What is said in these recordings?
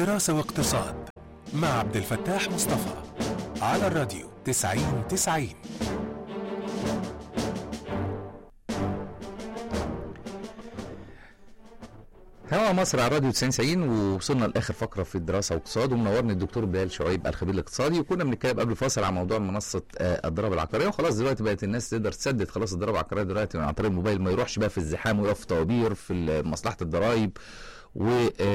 دراسة واقتصاد مع عبد الفتاح مصطفى على الراديو 90 90 هوا مصر على راديو 90 90 ووصلنا لاخر فقره في الدراسه واقتصاد ومنورني الدكتور بلال شعيب الخبير الاقتصادي وكنا بنتكلم قبل الفاصل عن موضوع منصه آه، الضرائب العقاريه وخلاص دلوقتي بقت الناس تقدر تسدد خلاص الضرائب العقاريه دلوقتي عن طريق الموبايل ما يروحش بقى في الزحام ويقف في طوابير في مصلحه الضرائب و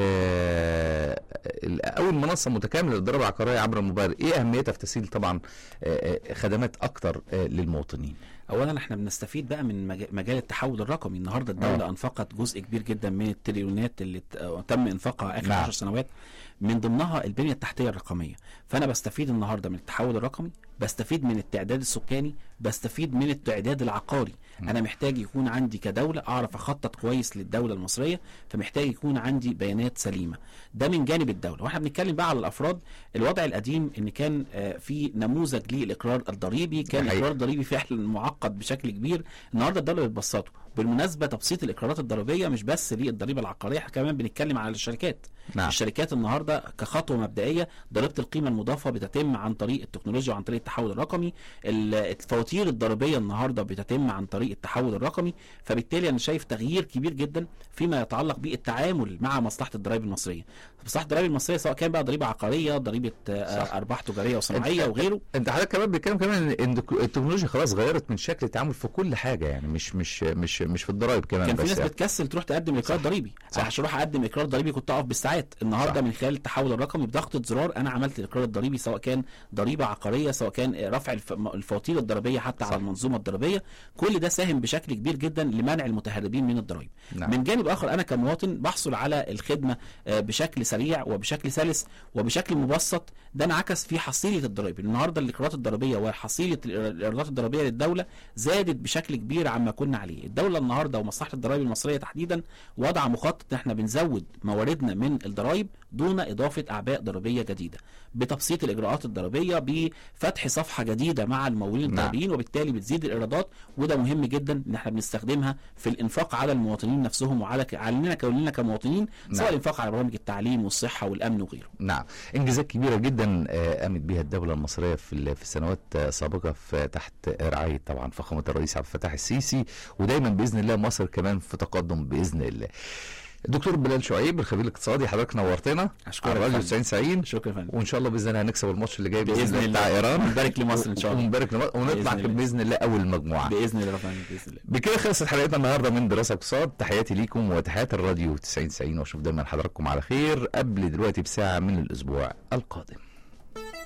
آه، اول منصه متكامله للضرائب العقاريه عبر الموبايل ايه اهميتها في تسهيل طبعا آه، آه، خدمات اكتر آه، للمواطنين اولا احنا بنستفيد بقى من مج- مجال التحول الرقمي النهارده الدوله آه. انفقت جزء كبير جدا من التريليونات اللي ت- آه، تم انفاقها اخر نعم. 10 سنوات من ضمنها البنيه التحتيه الرقميه فانا بستفيد النهارده من التحول الرقمي بستفيد من التعداد السكاني بستفيد من التعداد العقاري انا محتاج يكون عندي كدوله اعرف اخطط كويس للدوله المصريه فمحتاج يكون عندي بيانات سليمه ده من جانب الدوله واحنا بنتكلم بقى على الافراد الوضع القديم ان كان آه، في نموذج للاقرار الضريبي كان حقيقي. الاقرار الضريبي فعلا معقد بشكل كبير النهارده الدوله بتبسطه بالمناسبه تبسيط الاقرارات الضريبيه مش بس للضريبه العقاريه احنا كمان بنتكلم على الشركات نعم. الشركات النهارده كخطوه مبدئيه ضريبه القيمه المضافه بتتم عن طريق التكنولوجيا وعن طريق التحول الرقمي ال- الفواتير الضريبيه النهارده بتتم عن طريق التحول الرقمي فبالتالي انا شايف تغيير كبير جدا فيما يتعلق بالتعامل مع مصلحه الضرائب المصريه مصلحه الضرائب المصريه سواء كان بقى ضريبه عقاريه ضريبه آه، صح. ارباح تجاريه وصناعيه أنت- وغيره انت حضرتك كمان بتتكلم كمان ان التكنولوجيا خلاص غيرت من شكل التعامل في كل حاجه يعني مش مش مش مش في الضرائب كمان كان في بس ناس يعني. بتكسل تروح تقدم اقرار ضريبي صح. عشان اروح اقدم اقرار ضريبي كنت اقف بالساعات النهارده صح. من خلال التحول الرقمي بضغطه زرار انا عملت الاقرار الضريبي سواء كان ضريبه عقاريه سواء كان رفع الف- الفواتير الضريبيه حتى صح. على المنظومه الضريبيه كل ده ساهم بشكل كبير جدا لمنع المتهربين من الضرائب نعم. من جانب اخر انا كمواطن بحصل على الخدمه آه، بشكل سريع وبشكل سلس وبشكل مبسط ده انعكس في حصيله الضرائب النهارده الاقرارات الضريبيه وحصيله الايرادات الضريبيه للدوله زادت بشكل كبير عما كنا عليه الدوله النهارده ومصلحه الضرائب المصريه تحديدا وضع مخطط ان احنا بنزود مواردنا من الضرائب دون اضافه اعباء ضريبيه جديده بتبسيط الاجراءات الضريبيه بفتح صفحه جديده مع الممولين نعم. الضريبيين وبالتالي بتزيد الايرادات وده مهم جدا ان احنا بنستخدمها في الانفاق على المواطنين نفسهم وعلى ك- علينا كوننا كمواطنين سواء نعم. الانفاق على برامج التعليم والصحه والامن وغيره نعم انجازات كبيره جدا آه، قامت بها الدوله المصريه في ال- في سنوات آه، سابقه في تحت رعايه طبعا فخامه الرئيس عبد الفتاح السيسي ودايما باذن الله مصر كمان في تقدم باذن الله دكتور بلال شعيب الخبير الاقتصادي حضرتك نورتنا أشكرك على يا راديو فندم. 90 90 شكرا يا فندم وان شاء الله باذن الله هنكسب الماتش اللي جاي باذن, بإذن الله بتاع الله. ايران ونبارك لمصر إن شاء الله. ونبارك لمصر ونطلع بإذن الله. باذن الله اول مجموعه باذن الله ربنا باذن الله بكده خلصت حلقتنا النهارده من دراسه اقتصاد تحياتي ليكم وتحيات الراديو 90 90 واشوف دايما حضراتكم على خير قبل دلوقتي بساعه من الاسبوع القادم